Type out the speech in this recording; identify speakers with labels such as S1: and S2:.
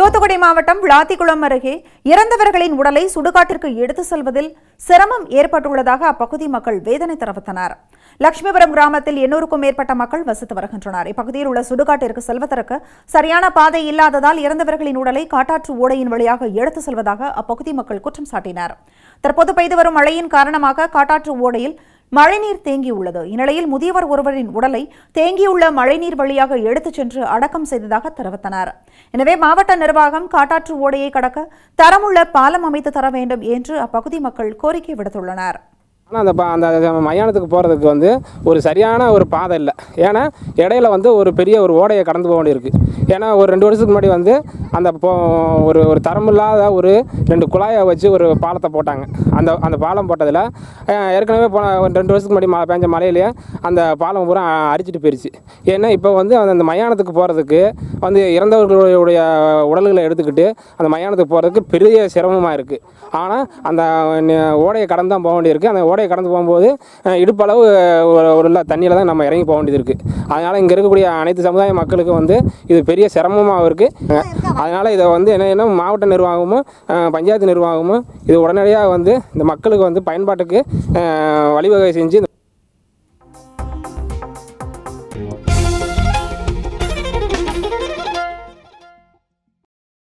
S1: தூத்துக்குடி மாவட்டம் விளாத்திக்குளம் அருகே இறந்தவர்களின் உடலை சுடுகாட்டிற்கு எடுத்து செல்வதில் சிரமம் ஏற்பட்டுள்ளதாக அப்பகுதி மக்கள் வேதனை தெரிவித்தனர் லட்சுமிபுரம் கிராமத்தில் எண்ணூறுக்கும் மேற்பட்ட மக்கள் வசித்து வருகின்றனர் இப்பகுதியில் உள்ள சுடுகாட்டிற்கு செல்வதற்கு சரியான பாதை இல்லாததால் இறந்தவர்களின் உடலை காட்டாற்று ஓடையின் வழியாக எடுத்து செல்வதாக அப்பகுதி மக்கள் குற்றம் சாட்டினர் தற்போது பெய்து வரும் மழையின் காரணமாக காட்டாற்று ஓடையில் மழைநீர் தேங்கியுள்ளது இந்நிலையில் முதியவர் ஒருவரின் உடலை தேங்கியுள்ள மழைநீர் வழியாக எடுத்துச் சென்று அடக்கம் செய்ததாக தெரிவித்தனர் எனவே மாவட்ட நிர்வாகம் காட்டாற்று ஓடையை கடக்க தரமுள்ள பாலம் அமைத்து தர வேண்டும் என்று அப்பகுதி மக்கள் கோரிக்கை விடுத்துள்ளனர்
S2: ஆனால் அந்த ப- அந்த மயானத்துக்கு போகிறதுக்கு வந்து ஒரு சரியான ஒரு பாதை இல்லை ஏன்னா இடையில வந்து ஒரு பெரிய ஒரு ஓடையை கடந்து போக வேண்டியிருக்கு ஏன்னா ஒரு ரெண்டு வருஷத்துக்கு முன்னாடி வந்து அந்த போ ஒரு ஒரு தரமில்லாத ஒரு ரெண்டு குழாயை வச்சு ஒரு பாலத்தை போட்டாங்க அந்த அந்த பாலம் போட்டதில் அஹ், ஏற்கனவே போன ஒரு ரெண்டு வருஷத்துக்கு முன்னாடி மழை பெஞ்ச மழையிலேயே அந்த பாலம் பூரா அடிச்சிட்டு போயிடுச்சு ஏன்னா இப்போ வந்து அந்த அந்த மயானத்துக்கு போகிறதுக்கு வந்து இறந்தவர்களுடைய உடல்களை எடுத்துக்கிட்டு அந்த மயானத்துக்கு போகிறதுக்கு பெரிய சிரமமாக இருக்குது ஆனால் அந்த ந- ஓடையை கடந்து தான் போக வேண்டியிருக்கு அந்த ஓடையை கடந்து போகும்போது அஹ், இடுப்பளவு ஒரு ஒரு தண்ணியில் தான் நம்ம இறங்கி போக வேண்டியது இருக்குது அதனால் இங்கே இருக்கக்கூடிய அனைத்து சமுதாய மக்களுக்கும் வந்து இது பெரிய சிரமமாக இருக்குது அதனால் இதை வந்து என்ன என்ன மாவட்ட நிர்வாகமும் அஹ், பஞ்சாயத்து நிர்வாகமும் இது உடனடியாக வந்து இந்த மக்களுக்கு வந்து பயன்பாட்டுக்கு அஹ், வழிவகை செஞ்சு